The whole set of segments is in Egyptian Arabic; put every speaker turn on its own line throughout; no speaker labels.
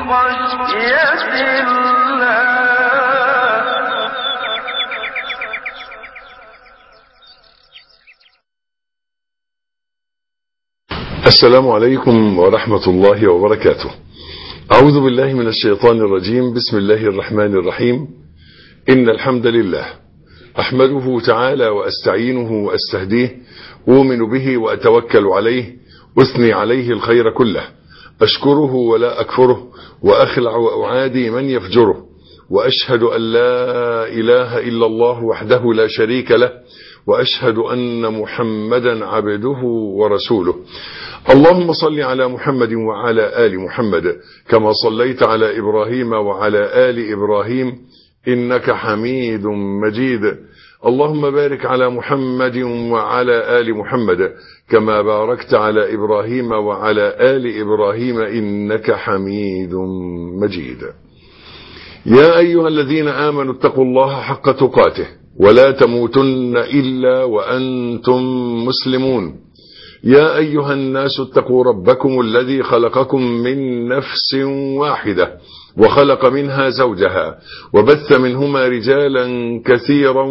خشية الله
السلام عليكم ورحمة الله وبركاته أعوذ بالله من الشيطان الرجيم بسم الله الرحمن الرحيم إن الحمد لله أحمده تعالى وأستعينه وأستهديه أؤمن به وأتوكل عليه أثني عليه الخير كله أشكره ولا أكفره وأخلع وأعادي من يفجره وأشهد أن لا إله إلا الله وحده لا شريك له وأشهد أن محمدا عبده ورسوله اللهم صل على محمد وعلى آل محمد كما صليت على إبراهيم وعلى آل إبراهيم إنك حميد مجيد اللهم بارك على محمد وعلى آل محمد كما باركت على إبراهيم وعلى آل إبراهيم إنك حميد مجيد يا أيها الذين آمنوا اتقوا الله حق تقاته ولا تموتن إلا وأنتم مسلمون يا أيها الناس اتقوا ربكم الذي خلقكم من نفس واحدة وخلق منها زوجها وبث منهما رجالا كثيرا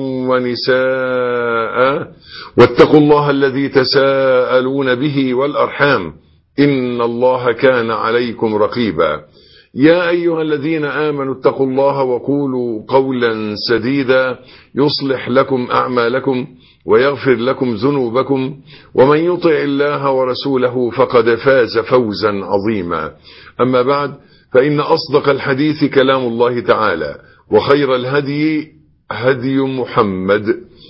ونساء واتقوا الله الذي تساءلون به والأرحام إن الله كان عليكم رقيبا يا أيها الذين آمنوا اتقوا الله وقولوا قولا سديدا يصلح لكم أعمالكم ويغفر لكم ذنوبكم ومن يطع الله ورسوله فقد فاز فوزا عظيما أما بعد فإن أصدق الحديث كلام الله تعالى وخير الهدي هدي محمد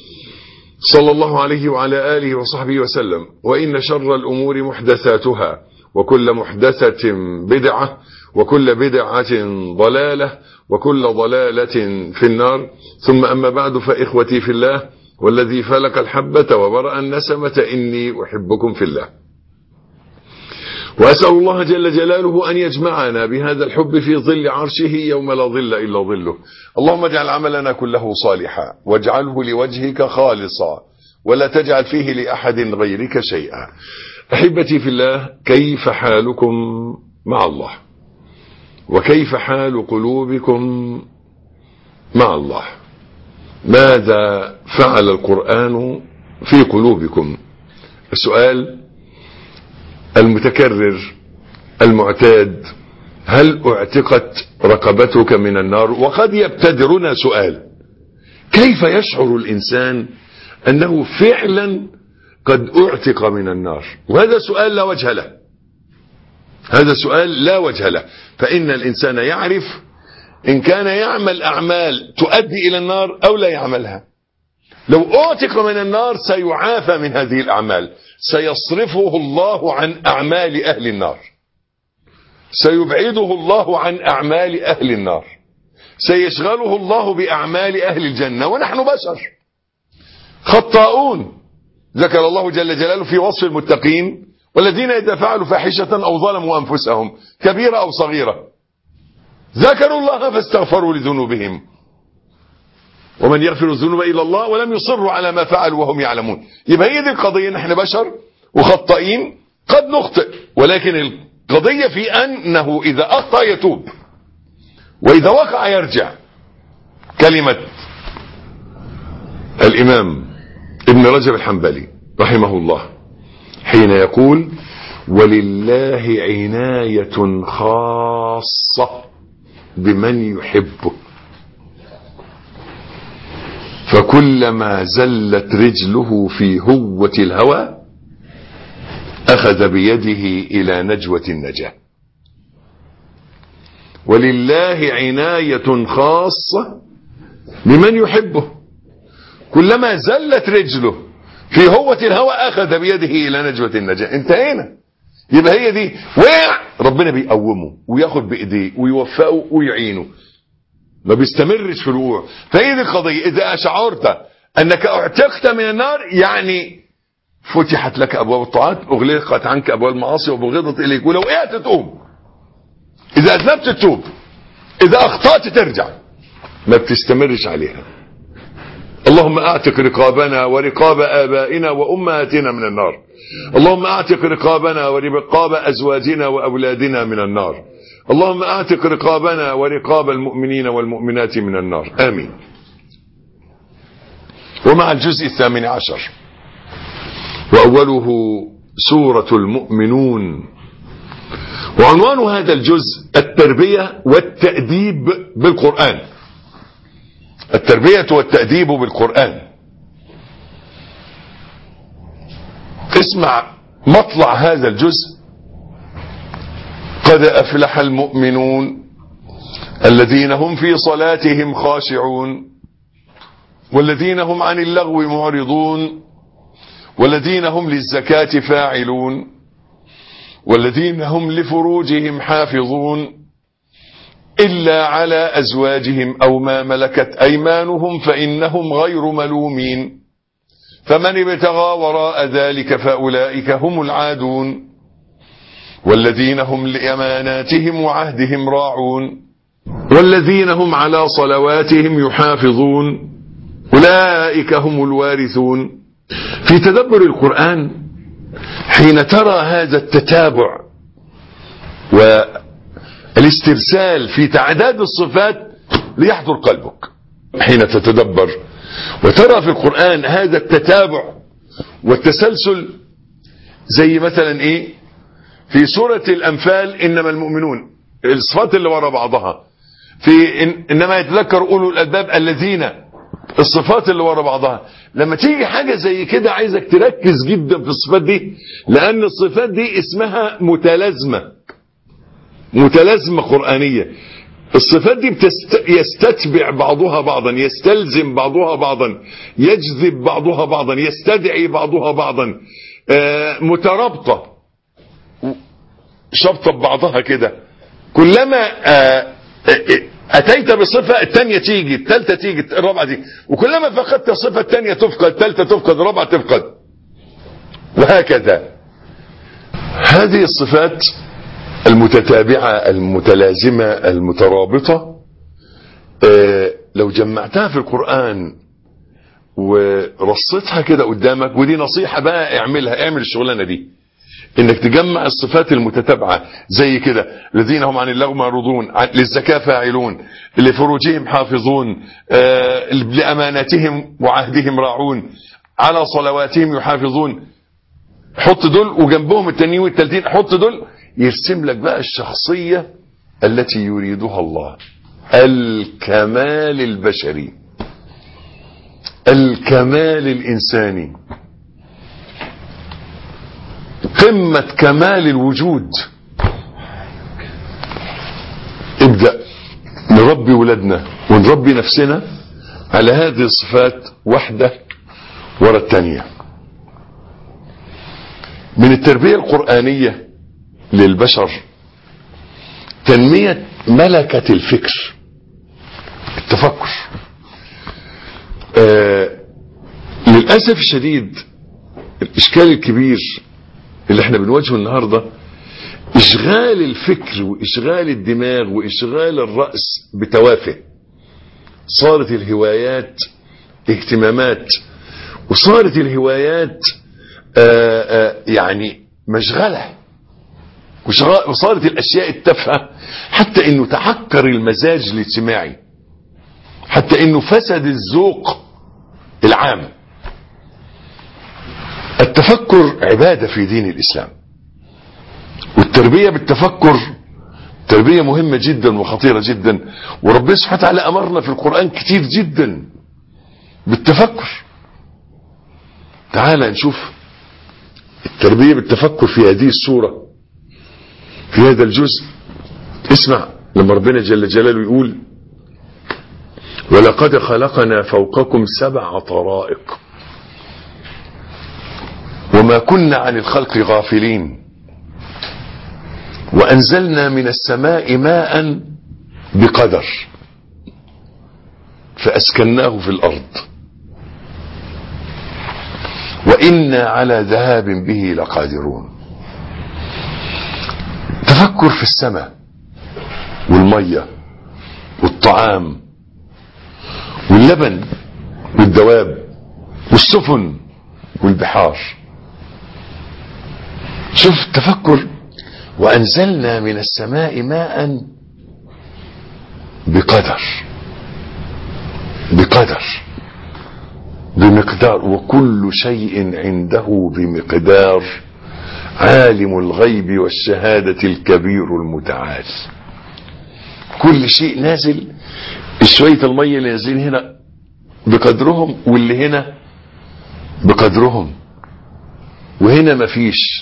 صلى الله عليه وعلى آله وصحبه وسلم وإن شر الأمور محدثاتها وكل محدثة بدعة وكل بدعة ضلالة وكل ضلالة في النار ثم أما بعد فإخوتي في الله والذي فلق الحبة وبرأ النسمة إني أحبكم في الله وأسأل الله جل جلاله أن يجمعنا بهذا الحب في ظل عرشه يوم لا ظل إلا ظله اللهم اجعل عملنا كله صالحا واجعله لوجهك خالصا ولا تجعل فيه لأحد غيرك شيئا أحبتي في الله كيف حالكم مع الله وكيف حال قلوبكم مع الله ماذا فعل القرآن في قلوبكم السؤال المتكرر المعتاد هل اعتقت رقبتك من النار وقد يبتدرنا سؤال كيف يشعر الإنسان أنه فعلا قد اعتق من النار وهذا سؤال لا وجه له هذا سؤال لا وجه له فإن الإنسان يعرف إن كان يعمل أعمال تؤدي إلى النار أو لا يعملها لو أعتق من النار سيعافى من هذه الأعمال سيصرفه الله عن أعمال أهل النار سيبعده الله عن أعمال أهل النار سيشغله الله بأعمال أهل الجنة ونحن بشر خطاؤون ذكر الله جل جلاله في وصف المتقين والذين إذا فعلوا فاحشة أو ظلموا أنفسهم كبيرة أو صغيرة ذكروا الله فاستغفروا لذنوبهم ومن يغفر الذنوب إلا الله ولم يصروا على ما فعلوا وهم يعلمون يبقى هي دي القضية نحن بشر وخطائين قد نخطئ ولكن القضية في أنه إذا أخطأ يتوب وإذا وقع يرجع كلمة الإمام ابن رجب الحنبلي رحمه الله حين يقول ولله عناية خاصة بمن يحبه فكلما زلت رجله في هوة الهوى أخذ بيده إلى نجوة النجاة ولله عناية خاصة بمن يحبه كلما زلت رجله في هوة الهوى أخذ بيده إلى نجوة النجاة انتهينا يبقى هي دي وقع ربنا بيقومه وياخد بإيديه ويوفقه ويعينه ما بيستمرش في الوقوع فهي دي القضية إذا أشعرت أنك اعتقت من النار يعني فتحت لك أبواب الطاعات أغلقت عنك أبواب المعاصي وبغضت إليك ولو وقعت تقوم إذا أذنبت تتوب إذا أخطأت ترجع ما بتستمرش عليها اللهم اعتق رقابنا ورقاب آبائنا وأمهاتنا من النار اللهم اعتق رقابنا ورقاب أزواجنا وأولادنا من النار اللهم اعتق رقابنا ورقاب المؤمنين والمؤمنات من النار آمين ومع الجزء الثامن عشر وأوله سورة المؤمنون وعنوان هذا الجزء التربية والتأديب بالقرآن التربية والتأديب بالقرآن اسمع مطلع هذا الجزء قد أفلح المؤمنون الذين هم في صلاتهم خاشعون والذين هم عن اللغو معرضون والذين هم للزكاة فاعلون والذين هم لفروجهم حافظون إلا على أزواجهم أو ما ملكت أيمانهم فإنهم غير ملومين فمن ابتغى وراء ذلك فأولئك هم العادون والذين هم لأماناتهم وعهدهم راعون والذين هم على صلواتهم يحافظون أولئك هم الوارثون في تدبر القرآن حين ترى هذا التتابع والاسترسال في تعداد الصفات ليحضر قلبك حين تتدبر وترى في القرآن هذا التتابع والتسلسل زي مثلا ايه في سورة الأنفال إنما المؤمنون الصفات اللي ورا بعضها في إن إنما يتذكر أولو الألباب الذين الصفات اللي ورا بعضها لما تيجي حاجة زي كده عايزك تركز جدا في الصفات دي لأن الصفات دي اسمها متلازمة متلازمة قرآنية الصفات دي بتست... يستتبع بعضها بعضا يستلزم بعضها بعضا يجذب بعضها بعضا يستدعي بعضها بعضا آه مترابطة شبطة ببعضها كده كلما آه اتيت بصفة الثانية تيجي الثالثة تيجي الرابعة تيجي وكلما فقدت الصفة الثانية تفقد الثالثة تفقد الرابعة تفقد وهكذا هذه الصفات المتتابعة المتلازمة المترابطة اه لو جمعتها في القرآن ورصيتها كده قدامك ودي نصيحة بقى اعملها اعمل الشغلانة دي انك تجمع الصفات المتتابعة زي كده الذين هم عن اللغو معرضون للزكاة فاعلون لفروجهم حافظون آه لأماناتهم وعهدهم راعون على صلواتهم يحافظون حط دول وجنبهم التانيين والتالتين حط دول يرسم لك بقى الشخصية التي يريدها الله الكمال البشري الكمال الإنساني قمة كمال الوجود ابدأ نربي ولادنا ونربي نفسنا على هذه الصفات واحدة ورا الثانية من التربية القرآنية للبشر تنمية ملكة الفكر التفكر آه للأسف الشديد الإشكال الكبير اللي احنا بنواجهه النهاردة اشغال الفكر واشغال الدماغ واشغال الرأس بتوافه صارت الهوايات اهتمامات وصارت الهوايات آآ آآ يعني مشغلة وصارت الاشياء التافهة حتى انه تعكر المزاج الاجتماعي حتى انه فسد الذوق العام التفكر عبادة في دين الإسلام والتربية بالتفكر تربية مهمة جدا وخطيرة جدا وربنا سبحانه وتعالى أمرنا في القرآن كتير جدا بالتفكر تعال نشوف التربية بالتفكر في هذه السورة في هذا الجزء اسمع لما ربنا جل جلاله يقول ولقد خلقنا فوقكم سبع طرائق وما كنا عن الخلق غافلين وأنزلنا من السماء ماء بقدر فأسكناه في الأرض وإنا على ذهاب به لقادرون تفكر في السماء والمية والطعام واللبن والدواب والسفن والبحار شوف التفكر وأنزلنا من السماء ماء بقدر بقدر بمقدار وكل شيء عنده بمقدار عالم الغيب والشهادة الكبير المتعال كل شيء نازل شوية المية اللي نازلين هنا بقدرهم واللي هنا بقدرهم وهنا مفيش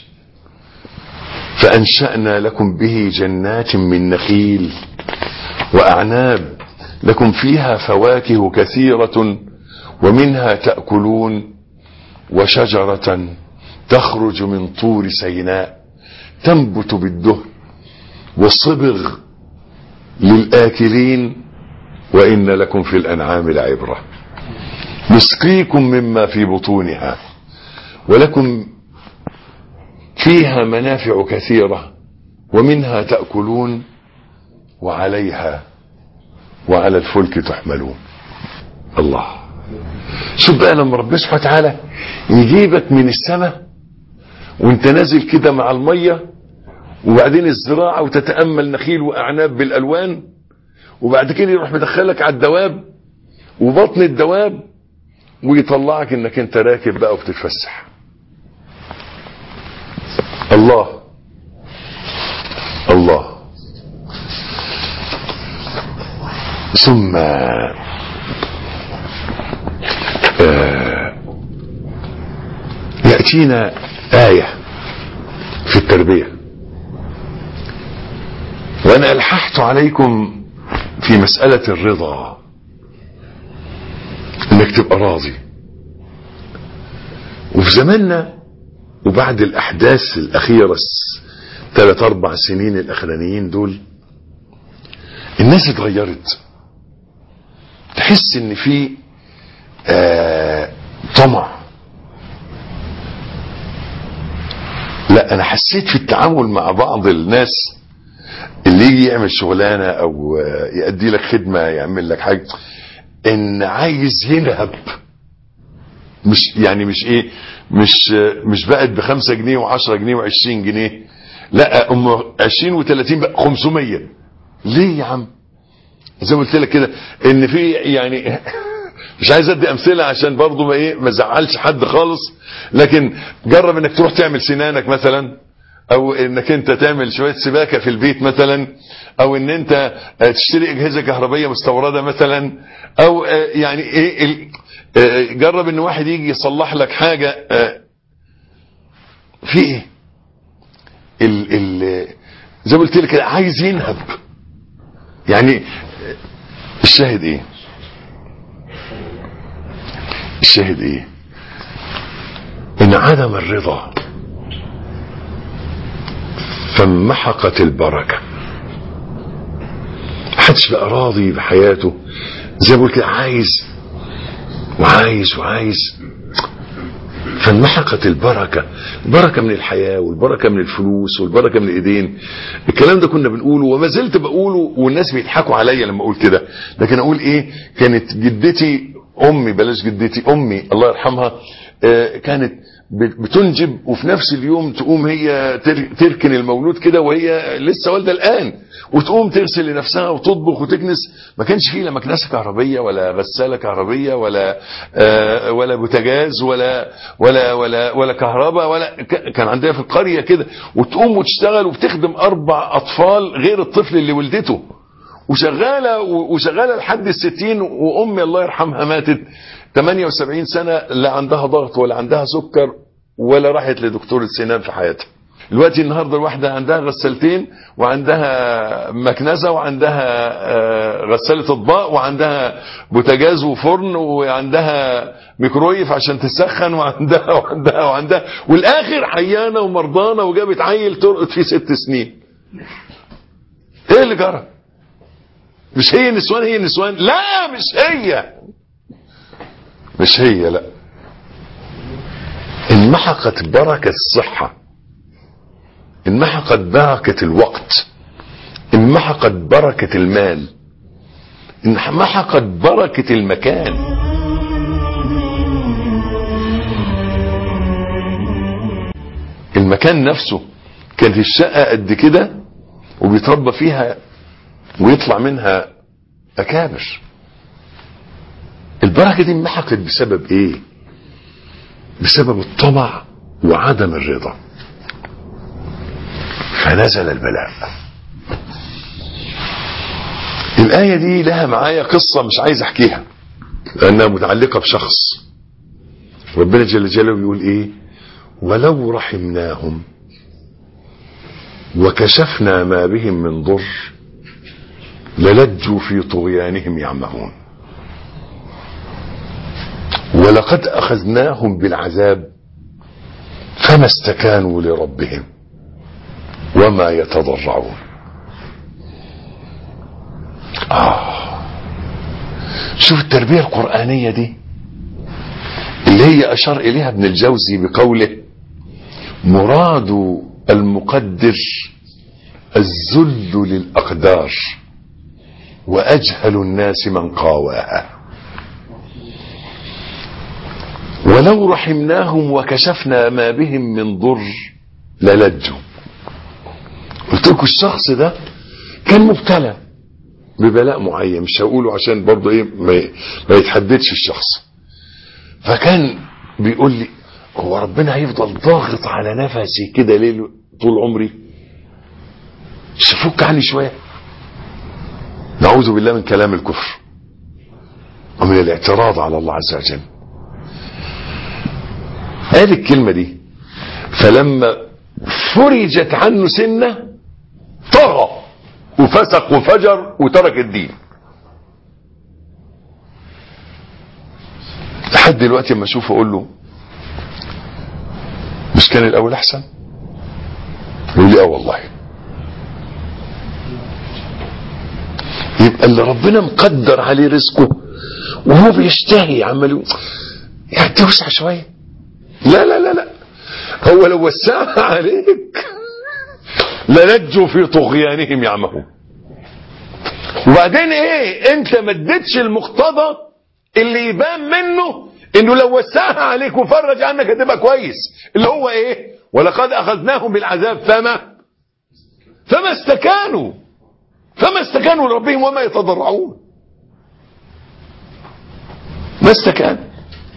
فأنشأنا لكم به جنات من نخيل وأعناب لكم فيها فواكه كثيرة ومنها تأكلون وشجرة تخرج من طور سيناء تنبت بالدهن والصبغ للآكلين وإن لكم في الأنعام لعبرة نسقيكم مما في بطونها ولكم فيها منافع كثيرة ومنها تأكلون وعليها وعلى الفلك تحملون الله شوف بقى لما ربنا سبحانه وتعالى يجيبك من السماء وانت نازل كده مع المية وبعدين الزراعة وتتأمل نخيل وأعناب بالألوان وبعد كده يروح مدخلك على الدواب وبطن الدواب ويطلعك انك انت راكب بقى وبتتفسح الله الله ثم آه يأتينا آية في التربية وأنا ألححت عليكم في مسألة الرضا انك تبقى راضي وفي زماننا وبعد الاحداث الاخيرة ثلاث اربع سنين الاخرانيين دول الناس اتغيرت تحس ان في آه طمع لا انا حسيت في التعامل مع بعض الناس اللي يجي يعمل شغلانة او يأدي لك خدمة يعمل لك حاجة ان عايز ينهب مش يعني مش ايه مش مش بقت بخمسة جنيه وعشرة جنيه وعشرين جنيه لا ام عشرين وتلاتين بقى خمسمية ليه يا عم زي ما قلت لك كده ان في يعني مش عايز ادي امثله عشان برضه ما ايه ما زعلش حد خالص لكن جرب انك تروح تعمل سنانك مثلا او انك انت تعمل شويه سباكه في البيت مثلا او ان انت تشتري اجهزه كهربيه مستورده مثلا او يعني ايه جرب ان واحد يجي يصلح لك حاجه في ايه ال ال زي ما قلت لك عايز ينهب يعني الشاهد ايه الشاهد ايه ان عدم الرضا فانمحقت البركة محدش بقى راضي بحياته زي ما قلت عايز وعايز وعايز فانمحقت البركة البركة من الحياة والبركة من الفلوس والبركة من الايدين الكلام ده كنا بنقوله وما زلت بقوله والناس بيضحكوا عليا لما اقول كده لكن اقول ايه كانت جدتي امي بلاش جدتي امي الله يرحمها آه كانت بتنجب وفي نفس اليوم تقوم هي تركن المولود كده وهي لسه والده الان وتقوم تغسل لنفسها وتطبخ وتكنس ما كانش فيه لا مكنسه كهربيه ولا غساله كهربيه ولا آه ولا بوتاجاز ولا ولا ولا ولا كهرباء ولا كان عندها في القريه كده وتقوم وتشتغل وبتخدم اربع اطفال غير الطفل اللي ولدته وشغاله وشغاله لحد الستين وامي الله يرحمها ماتت 78 سنة لا عندها ضغط ولا عندها سكر ولا راحت لدكتور سنان في حياتها دلوقتي النهاردة الواحدة عندها غسالتين وعندها مكنسة وعندها غسالة اطباق وعندها بوتاجاز وفرن وعندها ميكرويف عشان تسخن وعندها وعندها وعندها والاخر عيانة ومرضانة وجابت عيل ترقد فيه ست سنين ايه اللي جرى مش هي نسوان هي نسوان لا مش هي مش هي لا انمحقت بركة الصحة انمحقت بركة الوقت انمحقت بركة المال انمحقت بركة المكان المكان نفسه كانت الشقة قد كده وبيتربى فيها ويطلع منها أكابر البركة دي محقت بسبب ايه بسبب الطمع وعدم الرضا فنزل البلاء الآية دي لها معايا قصة مش عايز أحكيها لأنها متعلقة بشخص ربنا جل جلاله يقول إيه ولو رحمناهم وكشفنا ما بهم من ضر للجوا في طغيانهم يعمهون ولقد أخذناهم بالعذاب فما استكانوا لربهم وما يتضرعون آه شوف التربية القرآنية دي اللي هي أشار إليها ابن الجوزي بقوله مراد المقدر الذل للأقدار وأجهل الناس من قاواها ولو رحمناهم وكشفنا ما بهم من ضر للجوا قلت لكم الشخص ده كان مبتلى ببلاء معين مش هقوله عشان برضه ايه ما ما يتحددش الشخص فكان بيقول لي هو ربنا هيفضل ضاغط على نفسي كده ليل طول عمري مش فك عني شويه نعوذ بالله من كلام الكفر ومن الاعتراض على الله عز وجل قال الكلمة دي فلما فرجت عنه سنة طغى وفسق وفجر وترك الدين لحد دلوقتي لما اشوفه اقول له مش كان الاول احسن يقول لي اه والله يبقى اللي ربنا مقدر عليه رزقه وهو بيشتهي عمال يقول يعني توسع شويه لا لا لا لا هو لو وسعها عليك لنجوا في طغيانهم يعمهون وبعدين ايه انت ما اديتش المقتضى اللي يبان منه انه لو وسعها عليك وفرج عنك هتبقى كويس اللي هو ايه ولقد اخذناهم بالعذاب فما فما استكانوا فما استكانوا لربهم وما يتضرعون ما استكانوا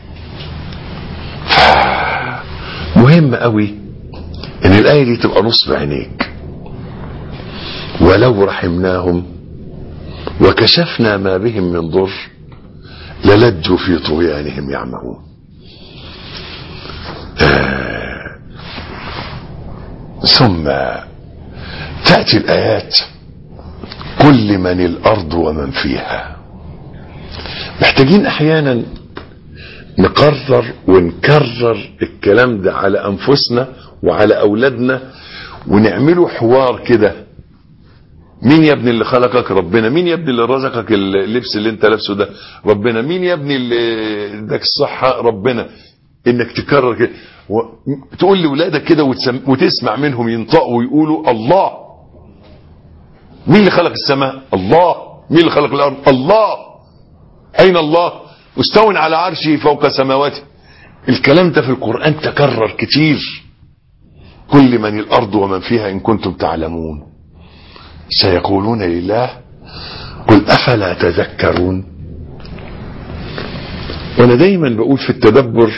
مهم قوي ان الايه دي تبقى نصب عينيك ولو رحمناهم وكشفنا ما بهم من ضر للجوا في طغيانهم يعمهون آه ثم تأتي الآيات قل لمن الأرض ومن فيها محتاجين أحيانا نقرر ونكرر الكلام ده على أنفسنا وعلى أولادنا ونعمله حوار كده مين يا ابني اللي خلقك ربنا مين يا ابني اللي رزقك اللبس اللي انت لابسه ده ربنا مين يا ابني اللي اداك الصحة ربنا انك تكرر كده و... تقول لاولادك كده وتسم... وتسمع منهم ينطقوا ويقولوا الله مين اللي خلق السماء الله مين اللي خلق الارض الله اين الله مستو على عرشه فوق سماواته الكلام ده في القرآن تكرر كتير كل من الأرض ومن فيها إن كنتم تعلمون سيقولون لله قل أفلا تذكرون وأنا دايما بقول في التدبر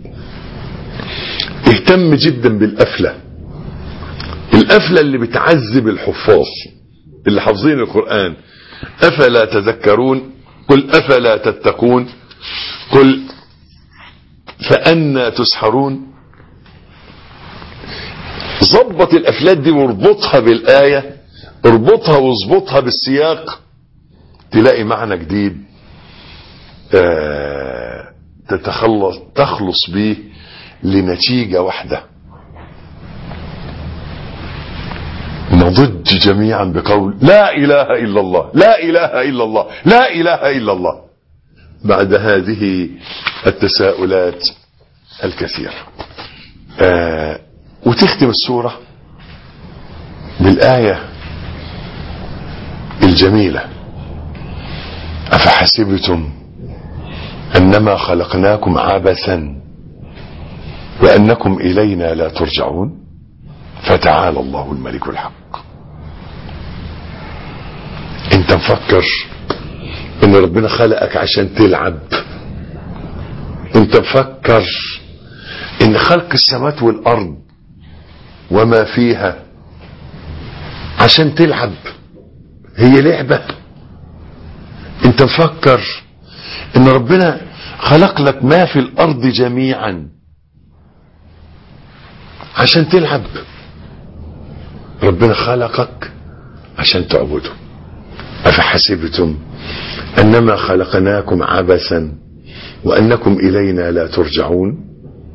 اهتم جدا بالأفلة الأفلة اللي بتعذب الحفاظ اللي حافظين القرآن أفلا تذكرون قل أفلا تتقون قل فأنا تسحرون ظبط الأفلات دي واربطها بالآية اربطها واظبطها بالسياق تلاقي معنى جديد آه تتخلص تخلص به لنتيجة واحدة نضج جميعا بقول لا إله إلا الله لا إله إلا الله لا إله إلا الله بعد هذه التساؤلات الكثيرة آه وتختم السورة بالآية الجميلة أفحسبتم أنما خلقناكم عبثا وأنكم إلينا لا ترجعون فتعالى الله الملك الحق انت مفكر ان ربنا خلقك عشان تلعب انت مفكر ان خلق السماوات والارض وما فيها عشان تلعب هي لعبة انت مفكر ان ربنا خلق لك ما في الارض جميعا عشان تلعب ربنا خلقك عشان تعبده افحسبتم انما خلقناكم عبثا وانكم الينا لا ترجعون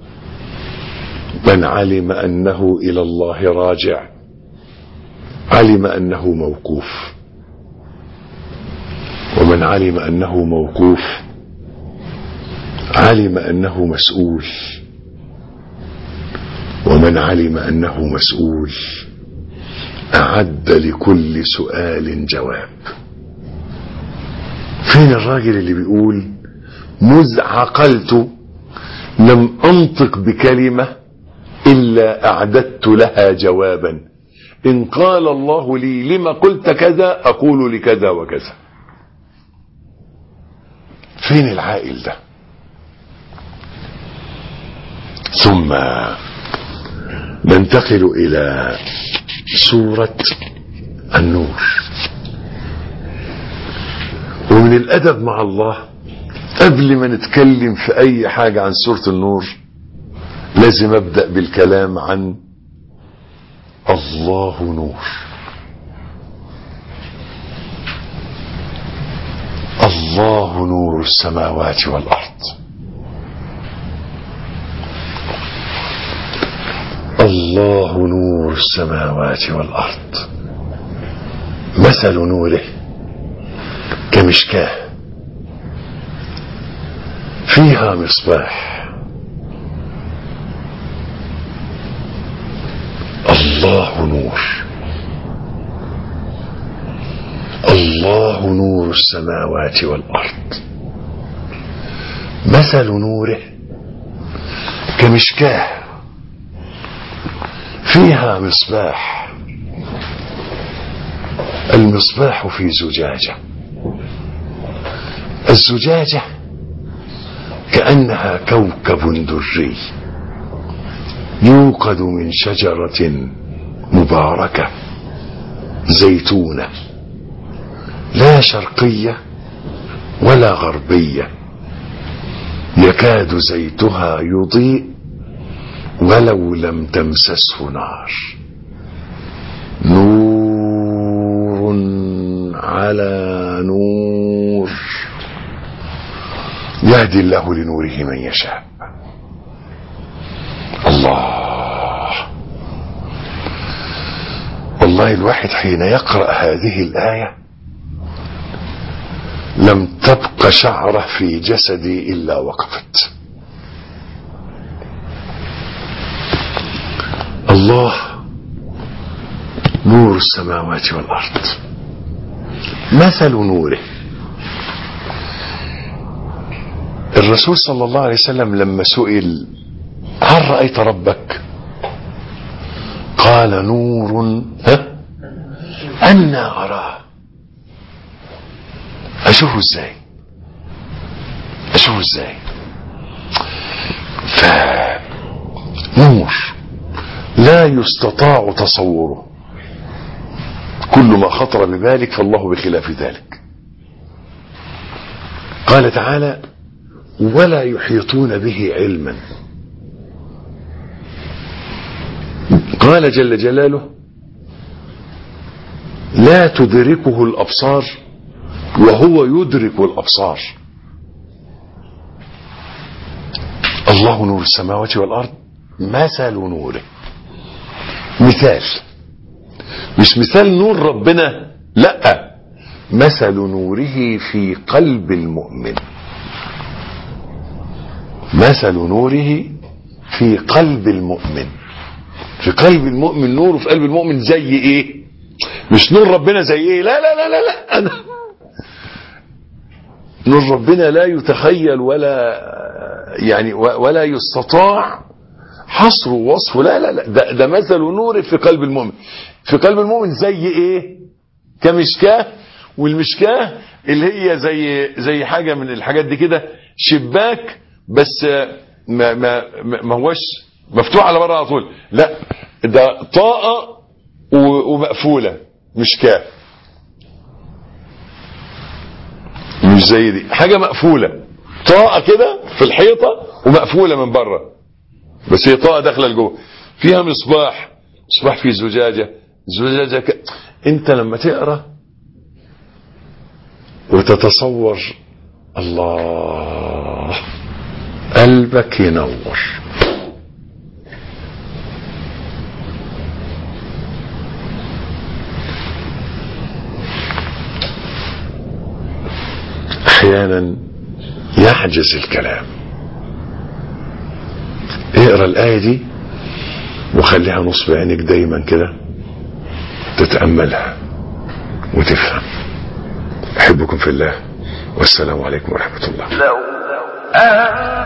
من علم انه الى الله راجع علم انه موقوف ومن علم انه موقوف علم انه مسؤول ومن علم انه مسؤول اعد لكل سؤال جواب فين الراجل اللي بيقول مذ عقلت لم انطق بكلمه الا اعددت لها جوابا ان قال الله لي لما قلت كذا اقول لكذا وكذا فين العائل ده ثم ننتقل الى سورة النور ومن الادب مع الله قبل ما نتكلم في اي حاجة عن سورة النور لازم ابدأ بالكلام عن الله نور الله نور السماوات والارض الله نور السماوات والارض مثل نوره كمشكاه فيها مصباح الله نور الله نور السماوات والارض مثل نوره كمشكاه فيها مصباح المصباح في زجاجة الزجاجة كأنها كوكب دري يوقد من شجرة مباركة زيتونة لا شرقية ولا غربية يكاد زيتها يضيء ولو لم تمسسه نار نور على نور يهدي الله لنوره من يشاء الله والله الواحد حين يقرأ هذه الآية لم تبق شعرة في جسدي إلا وقفت الله نور السماوات والأرض مثل نوره الرسول صلى الله عليه وسلم لما سئل هل رأيت ربك قال نور ها أنا أراه أشوفه ازاي أشوفه ازاي فنور لا يستطاع تصوره كل ما خطر ببالك فالله بخلاف ذلك قال تعالى ولا يحيطون به علما قال جل جلاله لا تدركه الابصار وهو يدرك الابصار الله نور السماوات والارض مثل نوره مثال مش مثال نور ربنا لا مثل نوره في قلب المؤمن مثل نوره في قلب المؤمن في قلب المؤمن نور في قلب المؤمن زي ايه مش نور ربنا زي ايه لا لا لا لا, لا. أنا نور ربنا لا يتخيل ولا يعني ولا يستطاع حصر ووصف لا لا لا ده, ده مثل نور في قلب المؤمن في قلب المؤمن زي ايه كمشكاه والمشكاه اللي هي زي زي حاجه من الحاجات دي كده شباك بس ما ما ما هوش مفتوح على بره على طول لا ده طاقه ومقفوله مشكاه مش زي دي حاجه مقفوله طاقه كده في الحيطه ومقفوله من بره بس هي طاقه داخله لجوه فيها مصباح مصباح فيه زجاجه زجاجه ك... انت لما تقرا وتتصور الله قلبك ينور احيانا يعجز الكلام اقرا الايه دي وخليها نصب عينك دايما كده تتاملها وتفهم احبكم في الله والسلام عليكم ورحمه الله
لو أن